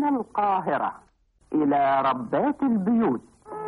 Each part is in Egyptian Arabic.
من القاهرة إلى ربات البيوت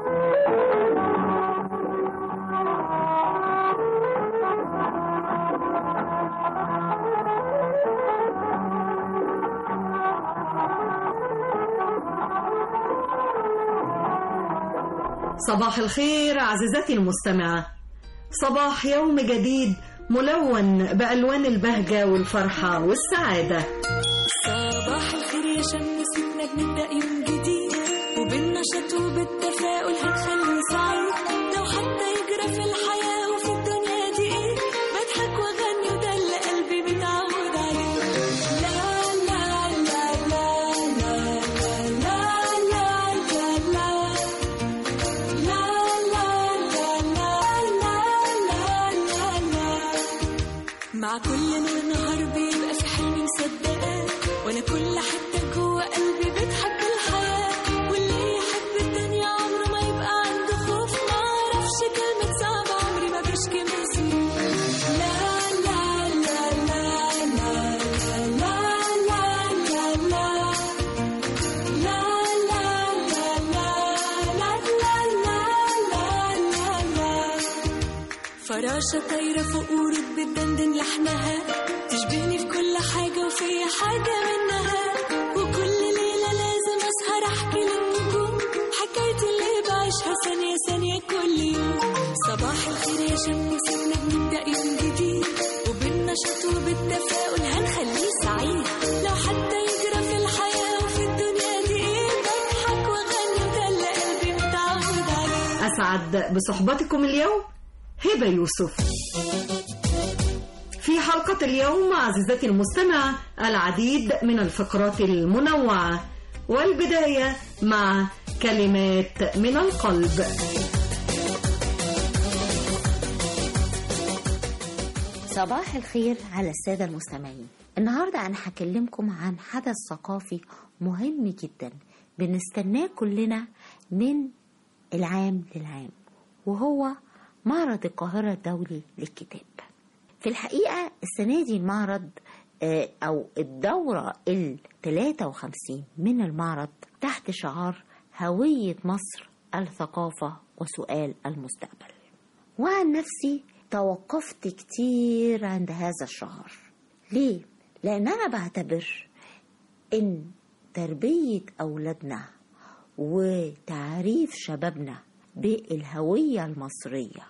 صباح الخير عزيزتي المستمعة صباح يوم جديد ملون بألوان البهجة والفرحة والسعادة صباح الخير يا شمسنا بنبدأ يوم جديد وبالنشاط وبالتفاؤل هنخليه سعيد لو حتى يجرى في الحياة وفي الدنيا دي ايه بضحك واغني وده اللي قلبي متعود عليه لا لا لا لا لا لا لا لا لا لا لا لا لا لا لا مع كل نور نهار بيبقى في حلم مصدقاه وانا كل حته جوه قلبي بتحب الحياه واللي يحب الدنيا عمره ما يبقى عنده خوف ما اعرفش كلمه صعبه عمري ما بشكي من سنين لا لا لا لا لا لا لا لا لا لا لا لا لا لا لا لا فراشة طايرة فوق ورود بتدندن لحنها تشبهني في كل حاجة وفي حاجة منها وكل ليلة لازم أسهر أحكي للنجوم حكايتي اللي بعيشها ثانية ثانية كل يوم صباح الخير يا شمسنا بنبدأ يوم جديد وبالنشاط وبالتفاؤل هنخليه سعيد لو حتى يجرى في الحياة وفي الدنيا دي إيه بضحك وأغني وده اللي قلبي متعود عليه أسعد بصحبتكم اليوم هبة يوسف في حلقة اليوم عزيزتي المستمعة العديد من الفقرات المنوعة والبداية مع كلمات من القلب صباح الخير على السادة المستمعين النهاردة أنا هكلمكم عن حدث ثقافي مهم جدا بنستناه كلنا من العام للعام وهو معرض القاهرة الدولي للكتاب في الحقيقة السنة دي المعرض آه، أو الدورة ال 53 من المعرض تحت شعار هوية مصر الثقافة وسؤال المستقبل وعن نفسي توقفت كتير عند هذا الشعار ليه؟ لأن أنا بعتبر إن تربية أولادنا وتعريف شبابنا بالهوية المصرية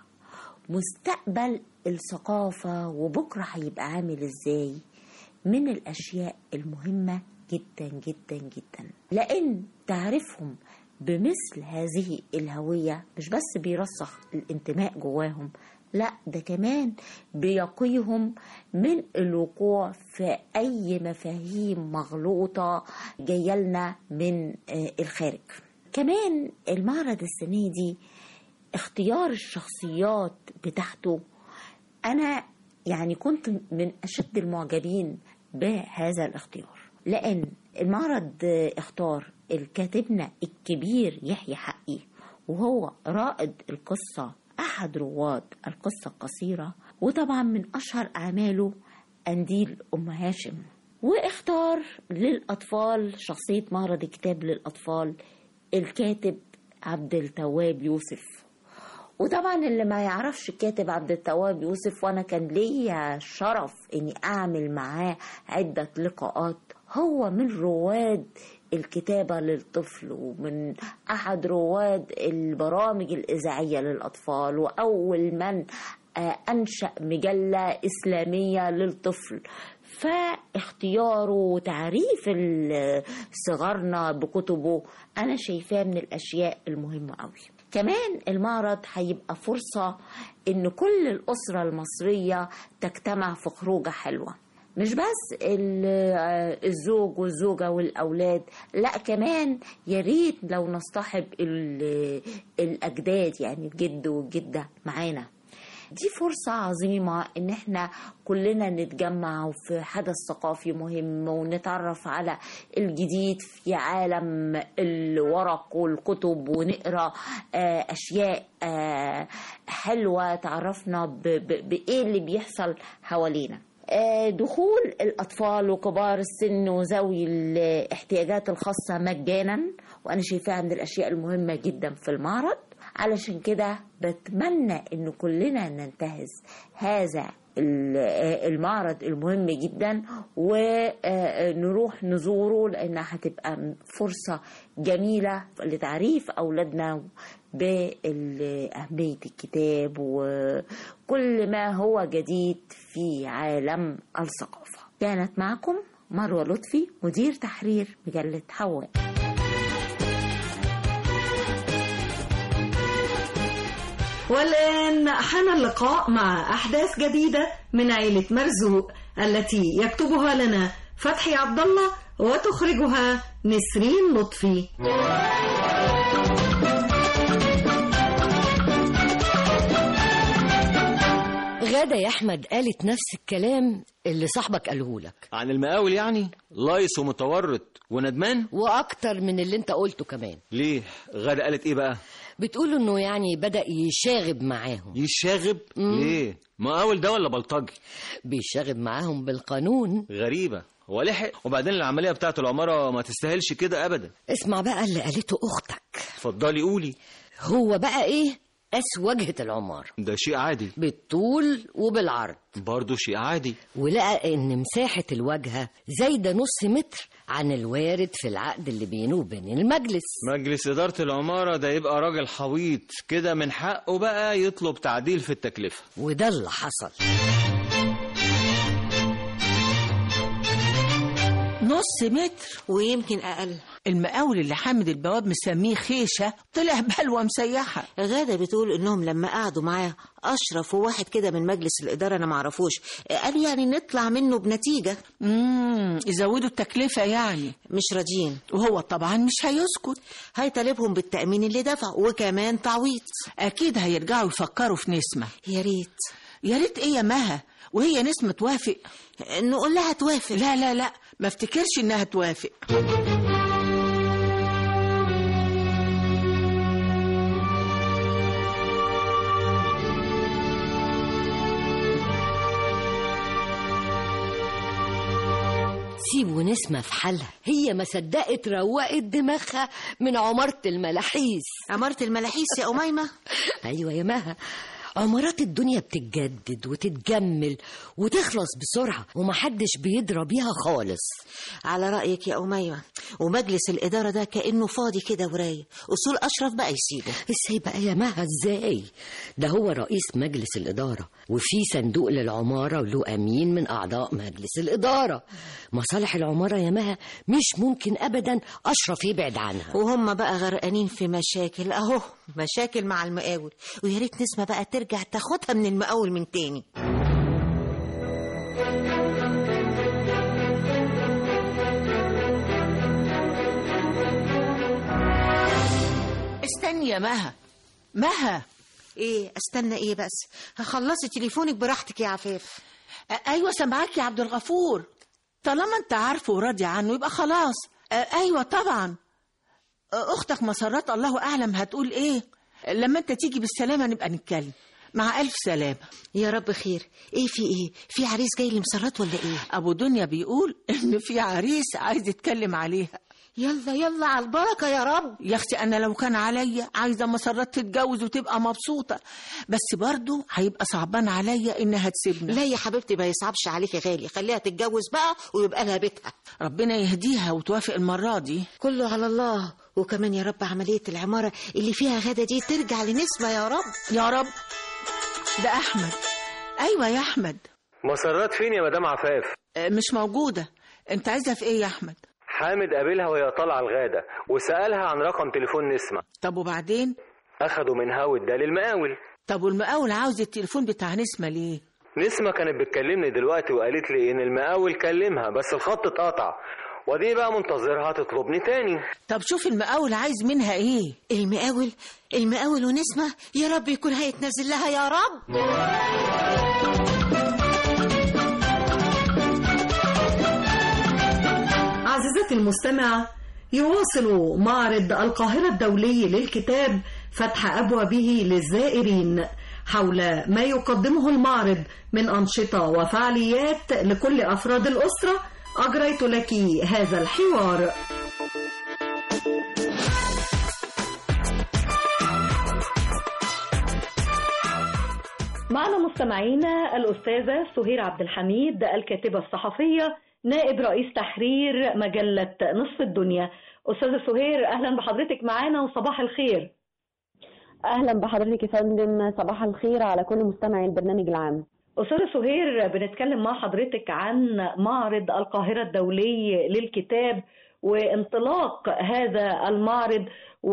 مستقبل الثقافة وبكرة هيبقى عامل ازاي من الأشياء المهمة جدا جدا جدا لأن تعريفهم بمثل هذه الهوية مش بس بيرسخ الانتماء جواهم لا ده كمان بيقيهم من الوقوع في أي مفاهيم مغلوطة جاية لنا من آه، الخارج كمان المعرض السنة دي اختيار الشخصيات بتاعته أنا يعني كنت من أشد المعجبين بهذا الاختيار لأن المعرض اختار الكاتبنا الكبير يحيى حقي وهو رائد القصة أحد رواد القصة القصيرة وطبعا من أشهر أعماله أنديل أم هاشم واختار للأطفال شخصية معرض الكتاب للأطفال الكاتب عبد التواب يوسف وطبعا اللي ما يعرفش الكاتب عبد التواب يوسف وانا كان ليا شرف اني اعمل معاه عدة لقاءات هو من رواد الكتابة للطفل ومن أحد رواد البرامج الإذاعية للأطفال وأول من آه، أنشأ مجلة إسلامية للطفل فاختياره وتعريف ال- صغارنا بكتبه أنا شايفاه من الأشياء المهمة أوي كمان المعرض هيبقى فرصة إن كل الأسرة المصرية تجتمع في خروجة حلوة مش بس ال- آه، الزوج والزوجة والأولاد لا كمان يا ريت لو نصطحب ال- الأجداد يعني الجد والجدة معانا دي فرصة عظيمة إن إحنا كلنا نتجمع في حدث ثقافي مهم ونتعرف على الجديد في عالم الورق والكتب ونقرأ آه، أشياء آه، حلوة تعرفنا ب- ب- بإيه اللي بيحصل حوالينا آه، دخول الأطفال وكبار السن وذوي الاحتياجات الخاصة مجانا وأنا شايفاها من الأشياء المهمة جدا في المعرض علشان كده بتمنى إن كلنا ننتهز هذا ال- آه، المعرض المهم جدا ونروح نزوره لأنها هتبقى فرصة جميلة لتعريف أولادنا بأهمية الكتاب وكل ما هو جديد في عالم الثقافة كانت معكم مروة لطفي مدير تحرير مجلة حواء والآن حان اللقاء مع أحداث جديدة من عيلة مرزوق التي يكتبها لنا فتحي عبد الله وتخرجها نسرين لطفي غادة يا أحمد قالت نفس الكلام اللي صاحبك قاله لك عن المقاول يعني لايص ومتورط وندمان وأكتر من اللي أنت قلته كمان ليه غادة قالت ايه بقى بتقول إنه يعني بدأ يشاغب معاهم يشاغب ليه مقاول ده ولا بلطجي بيشاغب معاهم بالقانون غريبة هو لحق وبعدين العملية بتاعت العمارة ما تستاهلش كده أبدا اسمع بقى اللي قالته أختك اتفضلي قولي هو بقى إيه قاس واجهة العمارة ده شيء عادي بالطول وبالعرض برضه شيء عادي ولقى إن مساحة الواجهة زايدة نص متر عن الوارد في العقد اللي بينه وبين المجلس مجلس إدارة العمارة ده يبقى راجل حويط كده من حقه بقى يطلب تعديل في التكلفة وده اللي حصل نص متر ويمكن أقل المقاول اللي حامد البواب مسميه خيشة طلع بلوى مسيحة غادة بتقول إنهم لما قعدوا معاه أشرف وواحد كده من مجلس الإدارة أنا معرفوش قال يعني نطلع منه بنتيجة امم يزودوا التكلفة يعني مش راضيين وهو طبعا مش هيسكت هيطالبهم بالتأمين اللي دفع وكمان تعويض أكيد هيرجعوا يفكروا في نسمة يا ريت يا ريت إيه يا مها وهي نسمة توافق نقول لها توافق لا لا لا ما افتكرش إنها توافق سيبوا نسمة في حالها هي ما صدقت روقت دماغها من عمارة الملاحيس عمارة الملاحيس يا أميمة أيوة يا مها عمارات الدنيا بتتجدد وتتجمل وتخلص بسرعة ومحدش بيدرى بيها خالص على رأيك يا أميمة ومجلس الإدارة ده كأنه فاضي كده ورايق أصول أشرف بقى يسيبه ازاي بقى يا مها ازاي ده هو رئيس مجلس الإدارة وفي صندوق للعمارة وله أمين من أعضاء مجلس الإدارة مصالح العمارة يا مها مش ممكن أبدا أشرف يبعد عنها وهم بقى غرقانين في مشاكل أهو مشاكل مع المقاول ويا ريت نسمة بقى ترجع تاخدها من المقاول من تاني استني يا مها مها ايه استنى ايه بس هخلصي تليفونك براحتك يا عفاف أ- أيوة سامعاك يا عبد الغفور طالما أنت عارفه وراضي عنه يبقى خلاص أ- أيوة طبعا أ- أختك مسرات الله أعلم هتقول إيه لما أنت تيجي بالسلامة نبقى نتكلم مع ألف سلامة يا رب خير ايه في ايه في عريس جاي لمسرات ولا ايه أبو دنيا بيقول إن في عريس عايز يتكلم عليها يلا يلا على البركة يا رب يا اختي انا لو كان عليا عايزه مسرات تتجوز وتبقى مبسوطه بس برضو هيبقى صعبان عليا انها تسيبنا لا يا حبيبتي ما يصعبش عليك يا غالي خليها تتجوز بقى ويبقى لها بيتها ربنا يهديها وتوافق المره دي كله على الله وكمان يا رب عملية العمارة اللي فيها غدا دي ترجع لنسمة يا رب يا رب ده احمد ايوه يا احمد مسرات فين يا مدام عفاف آه، مش موجوده انت عايزها في ايه يا احمد حامد قابلها وهي طالعة الغادة وسألها عن رقم تليفون نسمة طب وبعدين أخدوا منها وده للمقاول طب والمقاول عاوز التليفون بتاع نسمه ليه نسمة كانت بتكلمني دلوقتي وقالت لي إن المقاول كلمها بس الخط اتقطع ودي بقى منتظرها تطلبني تاني طب شوف المقاول عايز منها ايه المقاول المقاول ونسمة يا رب يكون هيتنزل لها يا رب عزيزتي المستمعة يواصل معرض القاهرة الدولي للكتاب فتح أبوابه للزائرين حول ما يقدمه المعرض من أنشطة وفعاليات لكل أفراد الأسرة أجريت لك هذا الحوار معنا مستمعينا الأستاذة سهير عبد الحميد الكاتبة الصحفية نائب رئيس تحرير مجلة نصف الدنيا أستاذة سهير أهلا بحضرتك معانا وصباح الخير اهلا بحضرتك يا فندم صباح الخير على كل مستمعي البرنامج العام أستاذة سهير بنتكلم مع حضرتك عن معرض القاهرة الدولي للكتاب وانطلاق هذا المعرض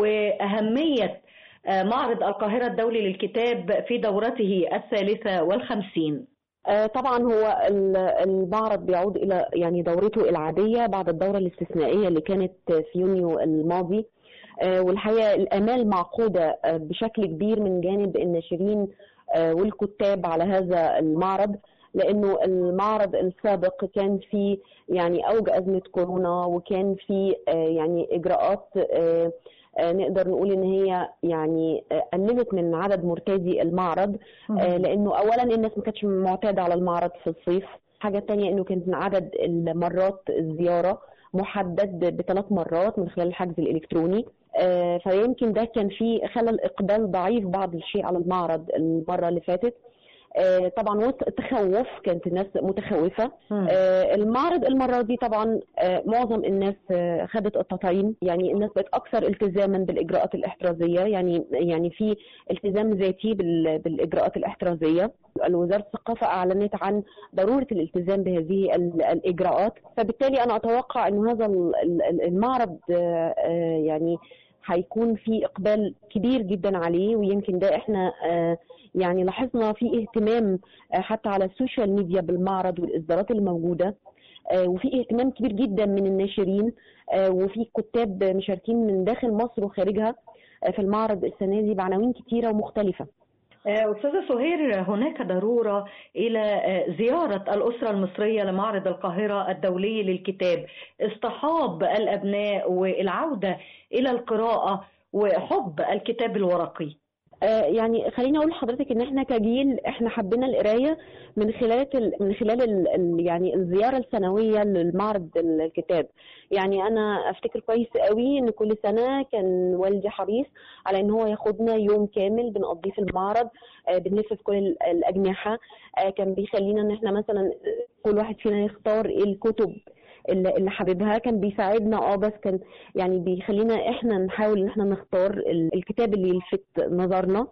وأهمية آه، معرض القاهرة الدولي للكتاب في دورته الثالثة والخمسين آه، طبعا هو ال- المعرض بيعود الى يعني دورته العاديه بعد الدوره الاستثنائيه اللي كانت في يونيو الماضي آه، والحقيقه الامال معقوده آه، بشكل كبير من جانب الناشرين آه، والكتاب على هذا المعرض لانه المعرض السابق كان فيه يعني اوج ازمه كورونا وكان فيه آه، يعني اجراءات آه، آه، نقدر نقول ان هي يعني آه، قللت من عدد مرتادي المعرض آه، لانه اولا الناس ما كانتش معتاده على المعرض في الصيف حاجه تانية انه كان عدد المرات الزياره محدد بثلاث مرات من خلال الحجز الالكتروني آه، فيمكن ده كان فيه خلى الاقبال ضعيف بعض الشيء على المعرض المره اللي فاتت آه، طبعا وسط تخوف كانت الناس متخوفه آه، المعرض المره دي طبعا آه، معظم الناس آه، خدت التطعيم يعني الناس بقت اكثر التزاما بالاجراءات الاحترازيه يعني يعني في التزام ذاتي بال- بالاجراءات الاحترازيه وزاره الثقافه اعلنت عن ضروره الالتزام بهذه ال- الاجراءات فبالتالي انا اتوقع انه هذا ال- ال- المعرض آه، آه، يعني هيكون في اقبال كبير جدا عليه ويمكن ده احنا آه، يعني لاحظنا في اهتمام آه، حتى على السوشيال ميديا بالمعرض والاصدارات الموجوده آه، وفي اهتمام كبير جدا من الناشرين آه، وفي كتاب مشاركين من داخل مصر وخارجها آه، في المعرض السنه دي بعناوين كتيره ومختلفه آه، أستاذة سهير هناك ضرورة إلى آه، زيارة الأسرة المصرية لمعرض القاهرة الدولي للكتاب اصطحاب الأبناء والعودة إلى القراءة وحب الكتاب الورقي آه، يعني خليني اقول لحضرتك ان احنا كجيل احنا حبينا القرايه من خلال ال- من خلال ال- ال- يعني الزياره السنويه للمعرض الكتاب يعني انا افتكر كويس قوي ان كل سنه كان والدي حريص على ان هو ياخدنا يوم كامل بنقضيه في المعرض آه، بنلف في كل ال- الاجنحه آه، كان بيخلينا ان احنا مثلا آه، كل واحد فينا يختار ايه الكتب اللي اللي حاببها كان بيساعدنا اه بس كان يعني بيخلينا احنا نحاول ان احنا نختار ال- الكتاب اللي يلفت نظرنا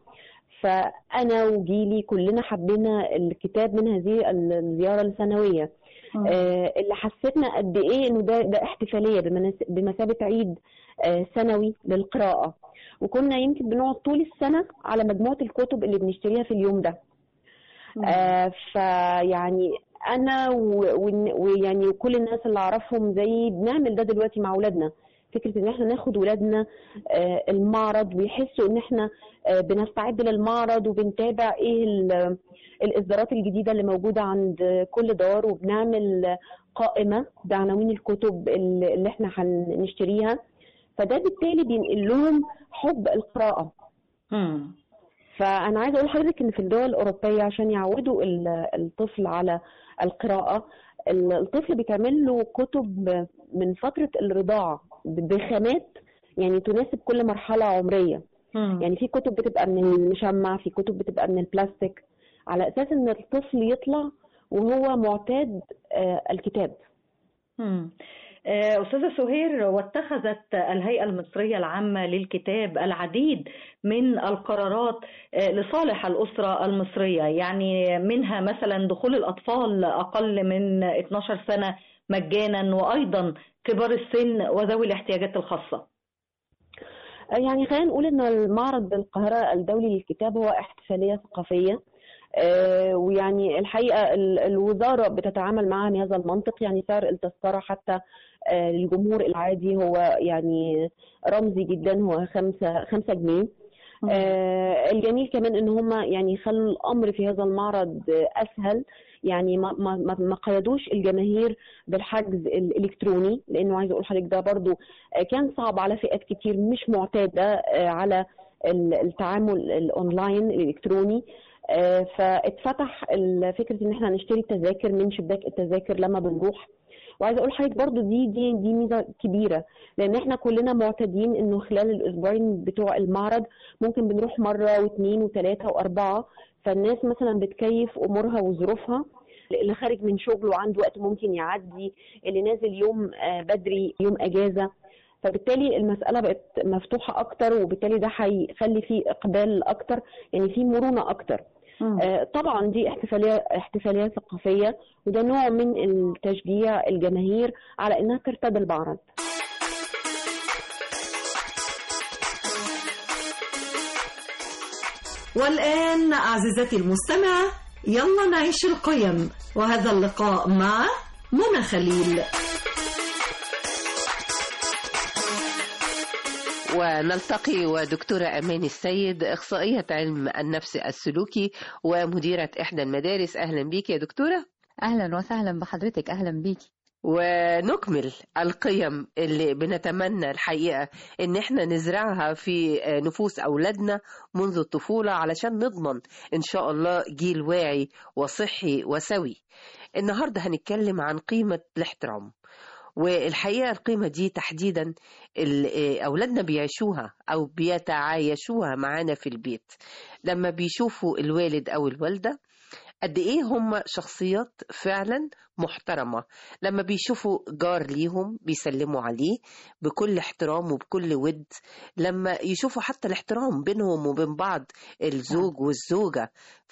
فانا وجيلي كلنا حبينا الكتاب من هذه ال- الزياره السنويه آه اللي حسيتنا قد ايه انه ده ده احتفاليه بمناس- بمثابه عيد آه سنوي للقراءه وكنا يمكن بنقعد طول السنه على مجموعه الكتب اللي بنشتريها في اليوم ده آه فيعني انا و- وإن- ويعني وكل الناس اللي اعرفهم زي بنعمل ده دلوقتي مع اولادنا فكره ان احنا ناخد ولادنا آه، المعرض ويحسوا ان احنا آه، بنستعد للمعرض وبنتابع ايه ال- الاصدارات الجديده اللي موجوده عند كل دار وبنعمل قائمه بعناوين الكتب اللي اللي احنا هنشتريها فده بالتالي بينقل لهم حب القراءه فانا عايزه اقول لحضرتك ان في الدول الاوروبيه عشان يعودوا ال- الطفل على القراءه ال- الطفل بيتعمل له كتب من فتره الرضاعه بخامات يعني تناسب كل مرحله عمريه يعني في كتب بتبقى من المشمع في كتب بتبقى من البلاستيك على اساس ان الطفل يطلع وهو معتاد آه، الكتاب مم. آه، أستاذة سهير واتخذت الهيئة المصرية العامة للكتاب العديد من القرارات آه، لصالح الأسرة المصرية يعني منها مثلا دخول الأطفال أقل من 12 سنة مجانا وأيضا كبار السن وذوي الاحتياجات الخاصة يعني خلينا نقول ان المعرض القاهره الدولي للكتاب هو احتفاليه ثقافيه آه، ويعني الحقيقه ال- الوزاره بتتعامل معها بهذا المنطق يعني سعر التذكره حتى آه، للجمهور العادي هو يعني رمزي جدا هو خمسة خمسة جنيه آه، الجميل كمان ان هم يعني خلوا الامر في هذا المعرض آه، اسهل يعني ما ما ما- ما قيدوش الجماهير بالحجز الالكتروني لانه عايزه اقول لحضرتك ده برضو آه، كان صعب على فئات كتير مش معتاده آه، على ال- التعامل الاونلاين الالكتروني آه، فاتفتح ال- فكره ان احنا نشتري تذاكر من شباك التذاكر لما بنروح وعايزه اقول لحضرتك برضو دي دي دي ميزه كبيره لان احنا كلنا معتادين انه خلال الاسبوعين بتوع المعرض ممكن بنروح مره واثنين وثلاثه واربعه فالناس مثلا بتكيف امورها وظروفها اللي خارج من شغله وعنده وقت ممكن يعدي اللي نازل يوم آه، بدري يوم اجازه فبالتالي المسألة بقت مفتوحة أكتر وبالتالي ده هيخلي فيه إقبال أكتر يعني فيه مرونة أكتر آه، طبعا دي احتفالية احتفالية ثقافية وده نوع من التشجيع الجماهير على إنها ترتدي المعرض والآن عزيزتي المستمعة يلا نعيش القيم وهذا اللقاء مع منى خليل ونلتقي ودكتورة أمان السيد إخصائية علم النفس السلوكي ومديرة إحدى المدارس أهلا بيك يا دكتورة اهلا وسهلا بحضرتك اهلا بيكي ونكمل القيم اللي بنتمنى الحقيقة إن إحنا نزرعها في نفوس أولادنا منذ الطفولة علشان نضمن إن شاء الله جيل واعي وصحي وسوي النهاردة هنتكلم عن قيمة الاحترام والحقيقة القيمة دي تحديدا ال- أولادنا بيعيشوها أو بيتعايشوها معانا في البيت لما بيشوفوا الوالد أو الوالدة قد ايه هم شخصيات فعلا محترمة لما بيشوفوا جار ليهم بيسلموا عليه بكل احترام وبكل ود لما يشوفوا حتى الاحترام بينهم وبين بعض الزوج والزوجة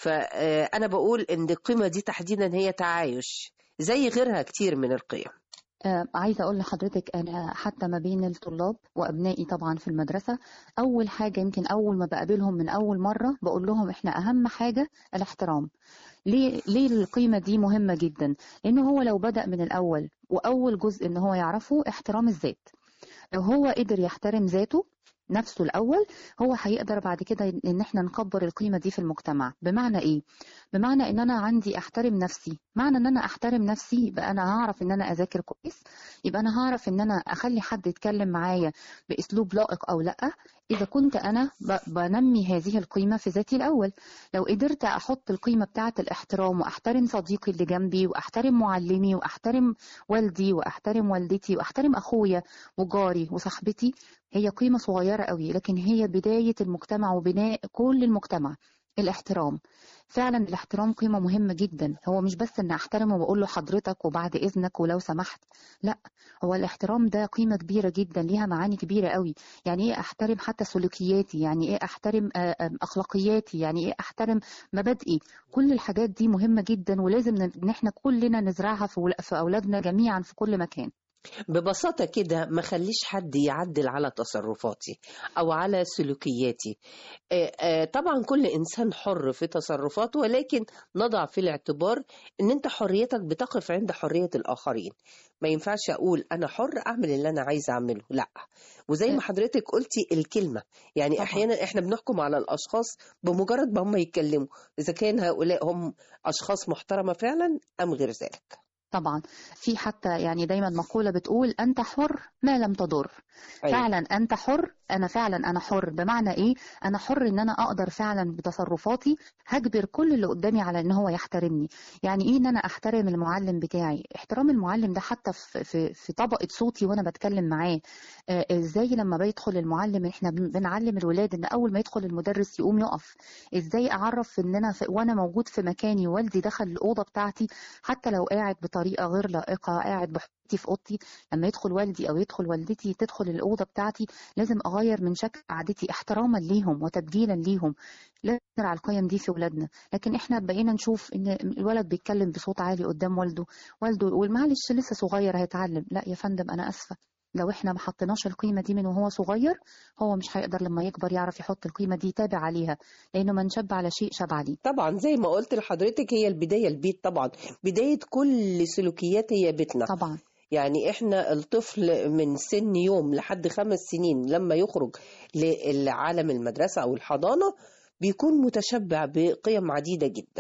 فأنا بقول ان القيمة دي تحديدا هي تعايش زي غيرها كتير من القيم آه عايزه اقول لحضرتك انا حتى ما بين الطلاب وابنائي طبعا في المدرسه اول حاجه يمكن اول ما بقابلهم من اول مره بقول لهم احنا اهم حاجه الاحترام ليه ليه القيمه دي مهمه جدا لانه هو لو بدا من الاول واول جزء ان هو يعرفه احترام الذات لو هو قدر يحترم ذاته نفسه الاول هو هيقدر بعد كده ان احنا نكبر القيمه دي في المجتمع بمعنى ايه بمعنى ان انا عندي احترم نفسي معنى ان انا احترم نفسي يبقى انا هعرف ان انا اذاكر كويس يبقى انا هعرف ان انا اخلي حد يتكلم معايا باسلوب لائق او لا اذا كنت انا ب- بنمي هذه القيمه في ذاتي الاول لو قدرت احط القيمه بتاعه الاحترام واحترم صديقي اللي جنبي واحترم معلمي واحترم والدي واحترم والدتي واحترم اخويا وجاري وصاحبتي هي قيمه صغيره قوي لكن هي بدايه المجتمع وبناء كل المجتمع الاحترام فعلا الاحترام قيمة مهمة جدا هو مش بس ان احترمه واقول له حضرتك وبعد اذنك ولو سمحت لا هو الاحترام ده قيمة كبيرة جدا ليها معاني كبيرة قوي يعني ايه احترم حتى سلوكياتي يعني ايه احترم آه، آه، اخلاقياتي يعني ايه احترم مبادئي كل الحاجات دي مهمة جدا ولازم ن- ان احنا كلنا نزرعها في ول- في اولادنا جميعا في كل مكان ببساطة كده ما خليش حد يعدل على تصرفاتي أو على سلوكياتي آه، آه، طبعا كل إنسان حر في تصرفاته ولكن نضع في الاعتبار إن أنت حريتك بتقف عند حرية الآخرين ما ينفعش أقول أنا حر أعمل اللي أنا عايزة أعمله لا وزي ما حضرتك قلتي الكلمة يعني طبعاً. أحيانا إحنا بنحكم على الأشخاص بمجرد ما هم يتكلموا إذا كان هؤلاء هم أشخاص محترمة فعلا أم غير ذلك طبعا في حتى يعني دايما مقولة بتقول أنت حر ما لم تضر أيوة. فعلا أنت حر أنا فعلا أنا حر بمعنى إيه أنا حر إن أنا أقدر فعلا بتصرفاتي هجبر كل اللي قدامي على إن هو يحترمني يعني إيه إن أنا أحترم المعلم بتاعي احترام المعلم ده حتى في, في, في طبقة صوتي وأنا بتكلم معاه آه، إزاي لما بيدخل المعلم إحنا بن- بنعلم الولاد إن أول ما يدخل المدرس يقوم يقف إزاي أعرف إن أنا في وأنا موجود في مكاني والدي دخل الأوضة بتاعتي حتى لو قاعد بطريقة غير لائقة قاعد بحطي في أوضتي لما يدخل والدي أو يدخل والدتي تدخل الأوضة بتاعتي لازم أغير من شكل قعدتي احتراما ليهم وتبجيلا ليهم لازم نزرع القيم دي في ولادنا لكن احنا بقينا نشوف ان الولد بيتكلم بصوت عالي قدام والده والده يقول معلش لسه صغير هيتعلم لا يا فندم انا اسفه لو احنا ما حطيناش القيمه دي من وهو صغير هو مش هيقدر لما يكبر يعرف يحط القيمه دي يتابع عليها لانه من شب على شيء شب عليه طبعا زي ما قلت لحضرتك هي البداية البيت طبعا بداية كل سلوكيات هي بيتنا طبعا يعني احنا الطفل من سن يوم لحد خمس سنين لما يخرج لعالم المدرسة أو الحضانة بيكون متشبع بقيم عديدة جدا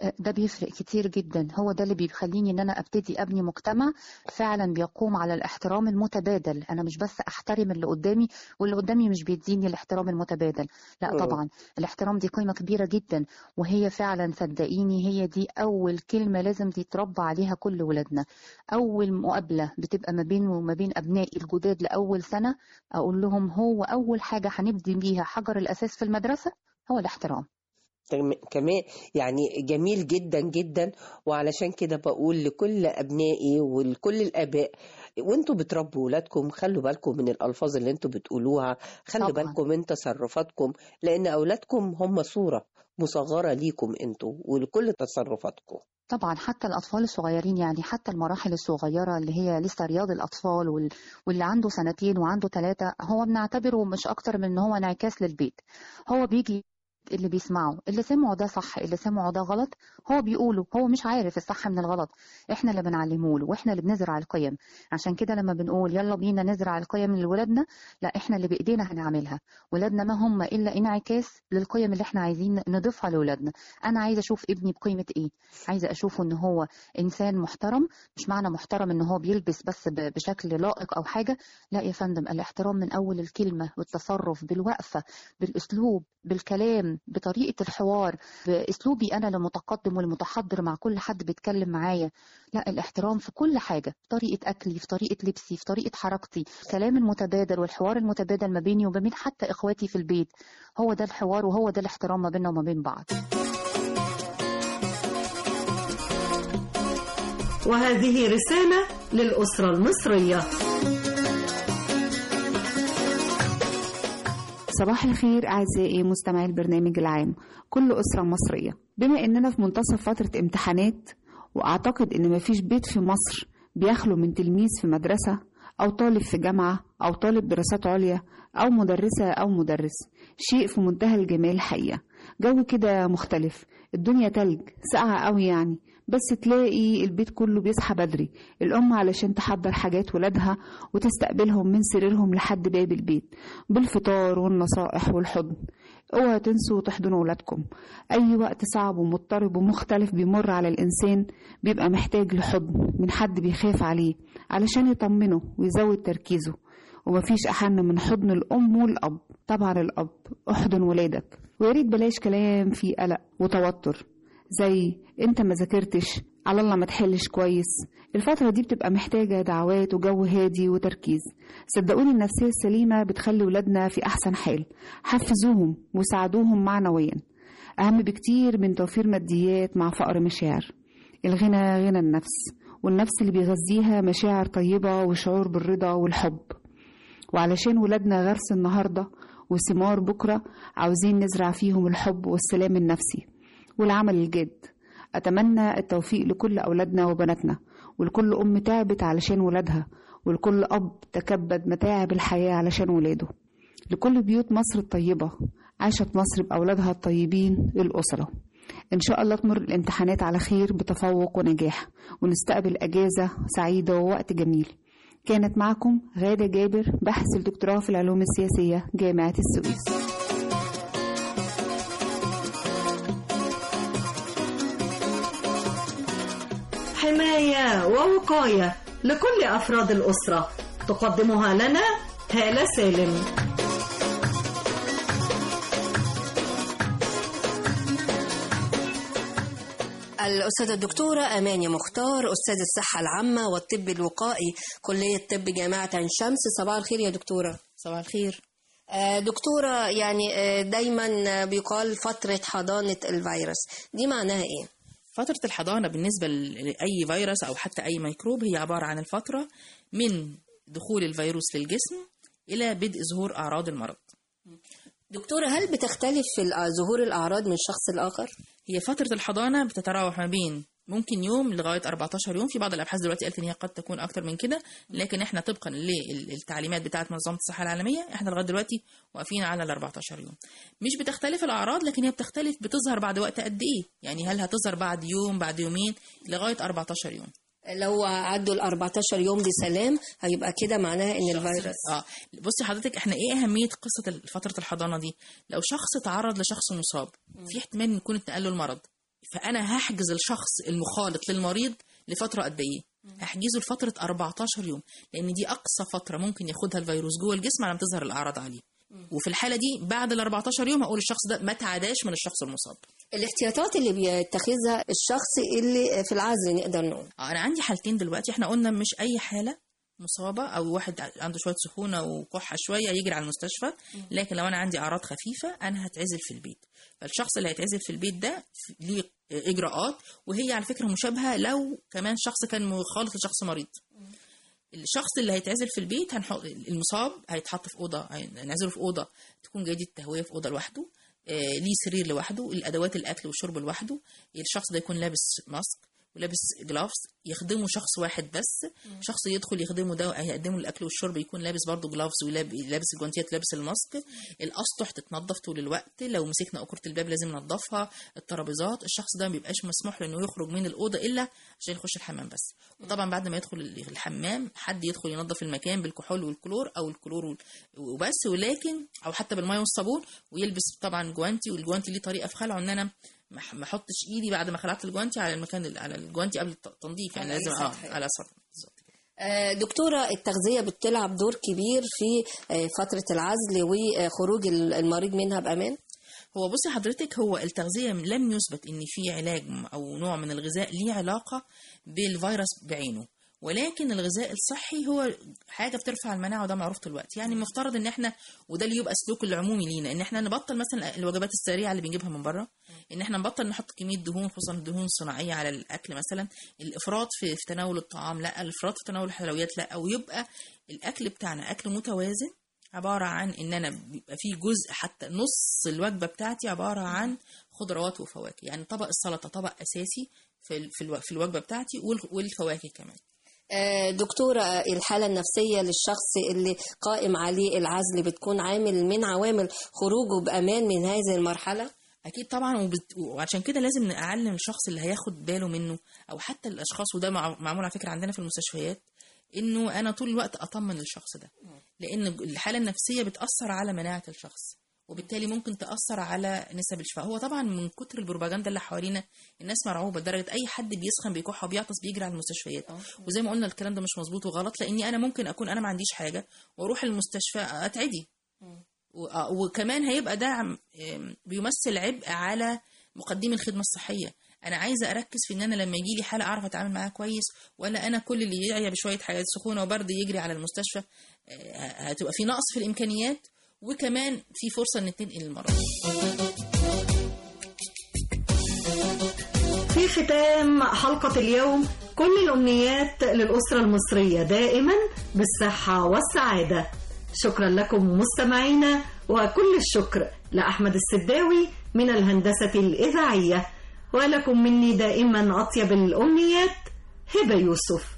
ده بيفرق كتير جدا هو ده اللي بيخليني ان انا ابتدي ابني مجتمع فعلا بيقوم على الاحترام المتبادل انا مش بس احترم اللي قدامي واللي قدامي مش بيديني الاحترام المتبادل لا مم. طبعا الاحترام دي قيمة كبيرة جدا وهي فعلا صدقيني هي دي اول كلمة لازم يتربى عليها كل ولادنا اول مقابلة بتبقى ما بين وما بين ابنائي الجداد لاول سنة اقول لهم هو اول حاجة هنبدي بيها حجر الاساس في المدرسة هو الاحترام تم- كمان يعني جميل جدا جدا وعلشان كده بقول لكل أبنائي ولكل الآباء وانتوا بتربوا ولادكم خلوا بالكم من الألفاظ اللي انتوا بتقولوها خلوا طبعاً. بالكم من تصرفاتكم لأن أولادكم هم صورة مصغرة ليكم انتوا ولكل تصرفاتكم طبعا حتى الأطفال الصغيرين يعني حتى المراحل الصغيرة اللي هي لسه رياض الأطفال وال... واللي عنده سنتين وعنده ثلاثة هو بنعتبره مش أكتر من إن هو انعكاس للبيت هو بيجي اللي بيسمعه اللي سمعه ده صح اللي سمعه ده غلط هو بيقوله هو مش عارف الصح من الغلط احنا اللي بنعلمه له واحنا اللي بنزرع القيم عشان كده لما بنقول يلا بينا نزرع القيم لولادنا لا احنا اللي بايدينا هنعملها ولادنا ما هم الا انعكاس للقيم اللي احنا عايزين نضيفها لاولادنا انا عايزه اشوف ابني بقيمه ايه عايزه اشوفه ان هو انسان محترم مش معنى محترم ان هو بيلبس بس ب- بشكل لائق او حاجه لا يا فندم الاحترام من اول الكلمه والتصرف بالوقفه بالاسلوب بالكلام بطريقه الحوار باسلوبي انا المتقدم والمتحضر مع كل حد بيتكلم معايا لا الاحترام في كل حاجه في طريقه اكلي في طريقه لبسي في طريقه حركتي الكلام المتبادل والحوار المتبادل ما بيني وما بين حتى اخواتي في البيت هو ده الحوار وهو ده الاحترام ما بيننا وما بين بعض وهذه رسالة للأسرة المصرية صباح الخير أعزائي مستمعي البرنامج العام كل أسرة مصرية بما إننا في منتصف فترة امتحانات وأعتقد إن مفيش بيت في مصر بيخلو من تلميذ في مدرسة أو طالب في جامعة أو طالب دراسات عليا أو مدرسة أو مدرس شيء في منتهى الجمال حقيقة جو كده مختلف الدنيا تلج ساقعة قوي يعني بس تلاقي البيت كله بيصحى بدري الأم علشان تحضر حاجات ولادها وتستقبلهم من سريرهم لحد باب البيت بالفطار والنصائح والحضن اوعوا تنسوا تحضنوا ولادكم أي وقت صعب ومضطرب ومختلف بيمر على الإنسان بيبقى محتاج لحضن من حد بيخاف عليه علشان يطمنه ويزود تركيزه ومفيش أحن من حضن الأم والأب طبعا الأب احضن ولادك وياريت بلاش كلام فيه قلق وتوتر زي انت ما ذاكرتش على الله ما تحلش كويس الفترة دي بتبقى محتاجة دعوات وجو هادي وتركيز صدقوني النفسية السليمة بتخلي ولادنا في أحسن حال حفزوهم وساعدوهم معنويا أهم بكتير من توفير ماديات مع فقر مشاعر الغنى غنى النفس والنفس اللي بيغذيها مشاعر طيبة وشعور بالرضا والحب وعلشان ولادنا غرس النهاردة وثمار بكرة عاوزين نزرع فيهم الحب والسلام النفسي والعمل الجاد أتمنى التوفيق لكل أولادنا وبناتنا ولكل أم تعبت علشان ولادها ولكل أب تكبد متاعب الحياة علشان ولاده لكل بيوت مصر الطيبة عاشت مصر بأولادها الطيبين الأسرة إن شاء الله تمر الامتحانات على خير بتفوق ونجاح ونستقبل أجازة سعيدة ووقت جميل كانت معكم غادة جابر باحث الدكتوراه في العلوم السياسية جامعة السويس حماية ووقاية لكل أفراد الأسرة تقدمها لنا هالة سالم الأستاذة الدكتورة أماني مختار أستاذ الصحة العامة والطب الوقائي كلية طب جامعة عين شمس صباح الخير يا دكتورة صباح الخير آه، دكتورة يعني آه، دايما بيقال فترة حضانة الفيروس دي معناها إيه؟ فترة الحضانة بالنسبة لأي فيروس أو حتى أي ميكروب هي عبارة عن الفترة من دخول الفيروس للجسم إلى بدء ظهور أعراض المرض دكتورة هل بتختلف في الأ- ظهور الأعراض من شخص لآخر؟ هي فترة الحضانة بتتراوح ما بين ممكن يوم لغاية 14 يوم في بعض الأبحاث دلوقتي قالت إن هي قد تكون أكتر من كده لكن إحنا طبقا للتعليمات بتاعة منظمة الصحة العالمية إحنا لغاية دلوقتي واقفين على ال 14 يوم مش بتختلف الأعراض لكن هي بتختلف بتظهر بعد وقت قد إيه يعني هل هتظهر بعد يوم بعد يومين لغاية 14 يوم لو عدوا ال 14 يوم بسلام هيبقى كده معناها إن الفيروس اه بصي حضرتك احنا ايه اهميه قصه فتره الحضانه دي لو شخص تعرض لشخص مصاب في احتمال ان يكون اتنقل له المرض فانا هحجز الشخص المخالط للمريض لفتره قد ايه هحجزه لفتره 14 يوم لان دي اقصى فتره ممكن ياخدها الفيروس جوه الجسم على ما تظهر الاعراض عليه وفي الحاله دي بعد ال 14 يوم هقول الشخص ده ما تعداش من الشخص المصاب الاحتياطات اللي بيتخذها الشخص اللي في العزل نقدر نقول آه، انا عندي حالتين دلوقتي احنا قلنا مش اي حاله مصابه او واحد عنده شويه سخونه وكحه شويه يجري على المستشفى لكن لو انا عندي اعراض خفيفه انا هتعزل في البيت فالشخص اللي هيتعزل في البيت ده ليه اجراءات وهي على فكره مشابهه لو كمان شخص كان مخالط لشخص مريض الشخص اللي هيتعزل في البيت هنحط المصاب هيتحط في اوضه هنعزله في اوضه تكون جيده التهويه في اوضه لوحده آه، ليه سرير لوحده الادوات الاكل والشرب لوحده الشخص ده يكون لابس ماسك ولابس جلافز يخدمه شخص واحد بس شخص يدخل يخدمه ده هيقدمه الاكل والشرب يكون لابس برضه جلافز ولابس الجوانتيات لابس الماسك الاسطح تتنضف طول الوقت لو مسكنا اكره الباب لازم ننضفها الترابيزات الشخص ده ما بيبقاش مسموح له انه يخرج من الاوضه الا عشان يخش الحمام بس وطبعا بعد ما يدخل الحمام حد يدخل ينظف المكان بالكحول والكلور او الكلور وال- وبس ولكن او حتى بالميه والصابون ويلبس طبعا جوانتي والجوانتي ليه طريقه في خلعه ان انا ما ح- ما احطش ايدي بعد ما خلعت الجوانتي على المكان ال- على الجوانتي قبل التنظيف يعني على أي لازم اه سطح. على سطح آه، دكتورة التغذية بتلعب دور كبير في آه، فترة العزل وخروج المريض منها بأمان هو بصي حضرتك هو التغذية لم يثبت ان في علاج م- او نوع من الغذاء ليه علاقة بالفيروس بعينه ولكن الغذاء الصحي هو حاجه بترفع المناعه وده معروف دلوقتي يعني المفترض ان احنا وده اللي يبقى السلوك العمومي لينا ان احنا نبطل مثلا الوجبات السريعه اللي بنجيبها من بره ان احنا نبطل نحط كميه دهون خصوصا الدهون الصناعيه على الاكل مثلا الافراط في, في تناول الطعام لا الافراط في تناول الحلويات لا ويبقى الاكل بتاعنا اكل متوازن عبارة عن إن أنا بيبقى فيه جزء حتى نص الوجبة بتاعتي عبارة عن خضروات وفواكه يعني طبق السلطة طبق أساسي في ال- في الو- في الوجبة بتاعتي وال- والفواكه كمان آه، دكتورة الحالة النفسية للشخص اللي قائم عليه العزل بتكون عامل من عوامل خروجه بأمان من هذه المرحلة اكيد طبعا وبت... وعشان كده لازم نعلم الشخص اللي هياخد باله منه او حتى الاشخاص وده مع... معمول على فكره عندنا في المستشفيات انه انا طول الوقت اطمن الشخص ده لان الحاله النفسيه بتاثر على مناعه الشخص وبالتالي ممكن تاثر على نسب الشفاء هو طبعا من كتر البروباجندا اللي حوالينا الناس مرعوبه لدرجه اي حد بيسخن بيكح وبيعطس بيجري على المستشفيات وزي ما قلنا الكلام ده مش مظبوط وغلط لاني انا ممكن اكون انا ما عنديش حاجه واروح المستشفى اتعدي و- آه، وكمان هيبقى ده عم- آم، بيمثل عبء على مقدمي الخدمه الصحيه انا عايزه اركز في ان انا لما يجي لي حاله اعرف اتعامل معاها كويس ولا انا كل اللي يعيا بشويه حاجات سخونه وبرد يجري على المستشفى آه، هتبقى في نقص في الامكانيات وكمان في فرصه ان تنقل المرض في ختام حلقة اليوم كل الأمنيات للأسرة المصرية دائما بالصحة والسعادة شكرا لكم مستمعينا وكل الشكر لأحمد السداوي من الهندسة الإذاعية ولكم مني دائما أطيب الأمنيات هبة يوسف